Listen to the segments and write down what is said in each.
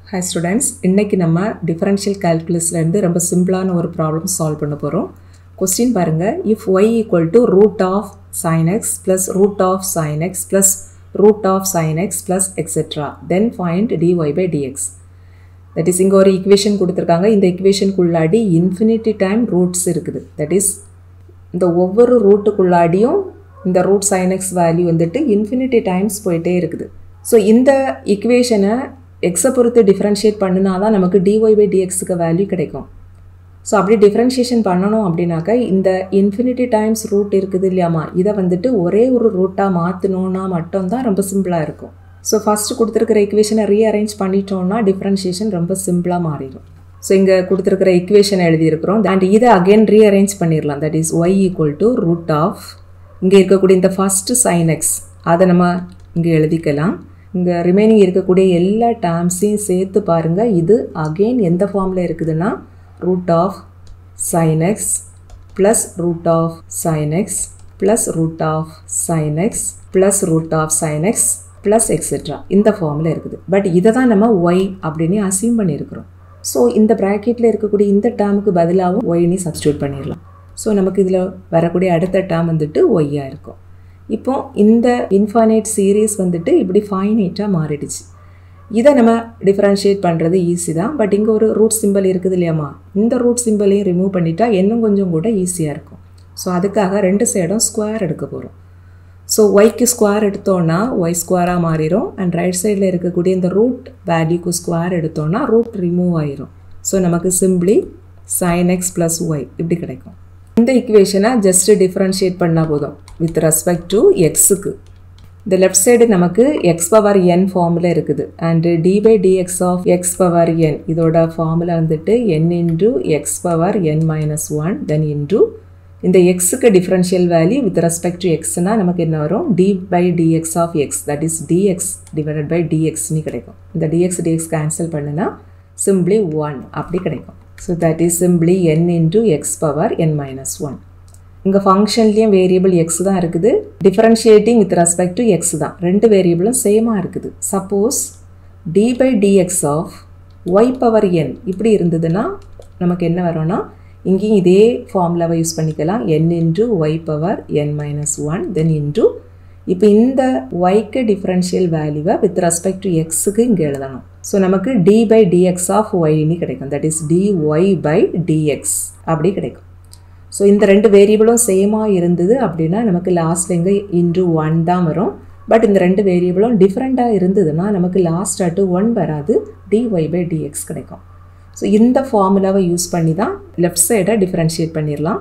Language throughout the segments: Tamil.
ஹாய் ஸ்டூடெண்ட்ஸ் இன்றைக்கி நம்ம டிஃபரன்ஷியல் கால்குலஸ்லேருந்து ரொம்ப சிம்பிளான ஒரு ப்ராப்ளம் சால்வ் பண்ண போகிறோம் கொஸ்டின் பாருங்கள் if y equal to root of sine x plus root of sine x plus root of sine x plus etcetera then find dy by dx that is இங்கே ஒரு ஈக்குவேஷன் கொடுத்துருக்காங்க இந்த ஈக்குவேஷனுக்குள்ளாடி இன்ஃபினிட்டி டைம் ரூட்ஸ் இருக்குது தட் இஸ் இந்த ஒவ்வொரு ரூட்டுக்குள்ளாடியும் இந்த ரூட் சைன் எக்ஸ் வேல்யூ வந்துட்டு இன்ஃபினிட்டி டைம்ஸ் போயிட்டே இருக்குது ஸோ இந்த ஈக்குவேஷனை எக்ஸை பொறுத்து டிஃப்ரென்ஷியேட் பண்ணினா தான் நமக்கு டிஒய் பை டிஎக்ஸுக்கு வேல்யூ கிடைக்கும் ஸோ அப்படி டிஃப்ரென்ஷியேஷன் பண்ணணும் அப்படின்னாக்கா இந்த இன்ஃபினிட்டி டைம்ஸ் ரூட் இருக்குது இல்லையாமா இதை வந்துட்டு ஒரே ஒரு ரூட்டாக மாற்றணுன்னா மட்டும்தான் ரொம்ப சிம்பிளாக இருக்கும் ஸோ ஃபஸ்ட்டு கொடுத்துருக்கிற ஈக்குவேஷனை ரீஅரேஞ்ச் பண்ணிட்டோம்னா டிஃப்ரென்ஷியேஷன் ரொம்ப சிம்பிளாக மாறிடும் ஸோ இங்கே கொடுத்துருக்கிற ஈக்குவேஷன் எழுதியிருக்கிறோம் அண்ட் இதை அகெயின் ரீஅரேஞ்ச் பண்ணிடலாம் that is y equal to root of இங்கே இருக்கக்கூடிய இந்த ஃபஸ்ட்டு சைன் எக்ஸ் அதை நம்ம இங்கே எழுதிக்கலாம் இங்கே ரிமைனிங் இருக்கக்கூடிய எல்லா டேர்ம்ஸையும் சேர்த்து பாருங்கள் இது அகெயின் எந்த ஃபார்மில் இருக்குதுன்னா root of sine x plus root of sine x plus root of sine x plus root of sine x plus etcetera இந்த ஃபார்மில் இருக்குது பட் இதை தான் நம்ம ஒய் அப்படின்னு அசியூம் பண்ணியிருக்கிறோம் ஸோ இந்த ப்ராக்கெட்டில் இருக்கக்கூடிய இந்த டேர்முக்கு பதிலாகவும் ஒய்னி சப்ஸ்டியூட் பண்ணிடலாம் ஸோ நமக்கு இதில் வரக்கூடிய அடுத்த டேர்ம் வந்துட்டு ஒய்யாக இருக்கும் இப்போ இந்த இன்ஃபைனைட் சீரீஸ் வந்துட்டு இப்படி ஃபைனைட்டாக மாறிடுச்சு இதை நம்ம டிஃப்ரென்ஷியேட் பண்ணுறது ஈஸி தான் பட் இங்கே ஒரு ரூட் சிம்பிள் இருக்குது இல்லையாம்மா இந்த ரூட் சிம்பிளையும் ரிமூவ் பண்ணிட்டா இன்னும் கொஞ்சம் கூட ஈஸியாக இருக்கும் ஸோ அதுக்காக ரெண்டு சைடும் ஸ்கொயர் எடுக்க போகிறோம் ஸோ ஒய்க்கு ஸ்கொயர் எடுத்தோன்னா ஒய் ஸ்கொயராக மாறிடும் அண்ட் ரைட் சைடில் இருக்கக்கூடிய இந்த ரூட் வேல்யூக்கு ஸ்கொயர் எடுத்தோன்னா ரூட் ரிமூவ் ஆயிரும் ஸோ நமக்கு simply sine x plus y இப்படி கிடைக்கும் இந்த இக்குவேஷனை ஜஸ்ட் டிஃப்ரென்ஷியேட் பண்ணால் போதும் வித் ரெஸ்பெக்ட் டு எக்ஸுக்கு இந்த லெஃப்ட் சைடு நமக்கு எக்ஸ் பவர் என் ஃபார்முலா இருக்குது and d by dx of x power n இதோட ஃபார்முலா வந்துட்டு n into x power n minus one then into இந்த எக்ஸுக்கு differential value with respect to எக்ஸ்னா நமக்கு என்ன வரும் d by dx of x that is dx divided by டிஎக்ஸ்னு கிடைக்கும் இந்த டிஎக்ஸ் டிஎக்ஸ் கேன்சல் பண்ணுனா சிம்பிளி ஒன் அப்படி கிடைக்கும் so that is simply n into x power n minus one இங்கே ஃபங்க்ஷன்லேயும் வேரியபிள் எக்ஸ் தான் இருக்குது differentiating with respect to x தான் ரெண்டு வேரியபிளும் சேமாக இருக்குது suppose d by dx of y power n இப்படி இருந்ததுன்னா நமக்கு என்ன வரும்னா இங்கேயும் இதே ஃபார்முலாவை யூஸ் பண்ணிக்கலாம் n into y power n minus one then into இப்போ இந்த ஒய்க்கு டிஃப்ரென்ஷியல் வேல்யூவை வித் ரெஸ்பெக்ட் டு எக்ஸுக்கு இங்கே எழுதணும் ஸோ நமக்கு டி பை டிஎக்ஸ் ஆஃப் ஒய்னு கிடைக்கும் that is d y by dx அப்படி கிடைக்கும் ஸோ இந்த ரெண்டு வேரியபிளும் சேமாக இருந்தது அப்படின்னா நமக்கு லாஸ்ட்டில் இங்கே இன்டு ஒன் தான் வரும் பட் இந்த ரெண்டு வேரியபிளும் டிஃப்ரெண்ட்டாக இருந்ததுன்னா நமக்கு லாஸ்ட் அட்டு ஒன் வராது டி ஒய் பை டிஎக்ஸ் கிடைக்கும் ஸோ இந்த ஃபார்முலாவை யூஸ் பண்ணி தான் லெஃப்ட் சைடை டிஃப்ரென்ஷியேட் பண்ணிடலாம்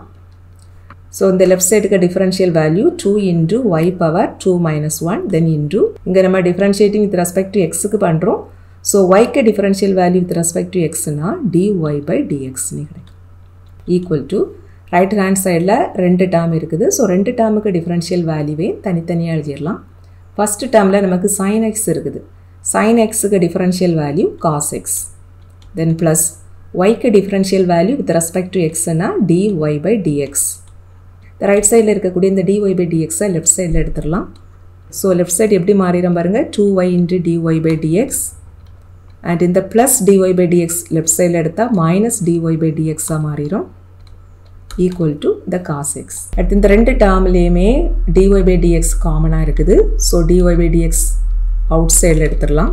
ஸோ இந்த லெஃப்ட் சைடுக்கு differential value two into y power two minus one then into இங்கே நம்ம டிஃப்ரென்ஷியேட்டிங் வித் ரெஸ்பெக்ட் டு எக்ஸுக்கு பண்ணுறோம் ஸோ ஒய்க்கு differential value with respect to எக்ஸ்னா டி ஒய் பை டிஎக்ஸ்னு கிடைக்கும் ஈக்குவல் டு ரைட் ஹேண்ட் சைடில் ரெண்டு டேர்ம் இருக்குது ஸோ ரெண்டு டேர்முக்கு டிஃப்ரென்ஷியல் வேல்யூவே தனித்தனியாக எழுதிடலாம் ஃபஸ்ட்டு டேர்மில் நமக்கு சைன் எக்ஸ் இருக்குது சைன் எக்ஸுக்கு differential value cos x then plus ஒய்க்கு differential value with respect to எக்ஸ்னா டி ஒய் பை டிஎக்ஸ் இந்த ரைட் சைடில் இருக்கக்கூடிய இந்த டி ஒய் பை டிஎக்ஸை லெஃப்ட் சைடில் எடுத்துடலாம் ஸோ லெஃப்ட் சைடு எப்படி மாறிடும் பாருங்கள் two y into d y by dx and இந்த plus dy by dx left சைடில் எடுத்தால் மைனஸ் டிஒய் பை டிஎக்ஸாக மாறிடும் equal to the cos X அடுத்து இந்த ரெண்டு டேர்ம்லேயுமே டிஒய் பை டிஎக்ஸ் காமனாக இருக்குது so dy by dx out சைடில் எடுத்துடலாம்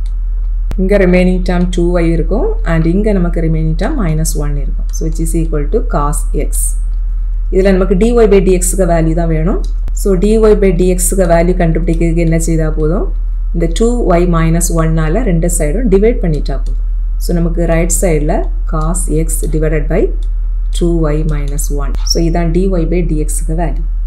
இங்கே ரிமைனிங் டேர்ம் டூ ஒய் இருக்கும் அண்ட் இங்கே நமக்கு ரிமைனிங் டேர்ம் மைனஸ் ஒன் இருக்கும் so which is equal to cos x இதில் நமக்கு டிஒய் பை டிஎக்ஸுக்கு வேல்யூ தான் வேணும் ஸோ டிஒய் பை டிஎக்ஸுக்கு வேல்யூ கண்டுபிடிக்கிறதுக்கு என்ன செய்தால் போதும் இந்த டூ ஒய் மைனஸ் ஒன்னால் ரெண்டு சைடும் டிவைட் பண்ணிட்டா போதும் ஸோ நமக்கு ரைட் சைடில் cos x divided by two y minus one so இதான் டிஒய் பை டிஎக்ஸுக்கு வேல்யூ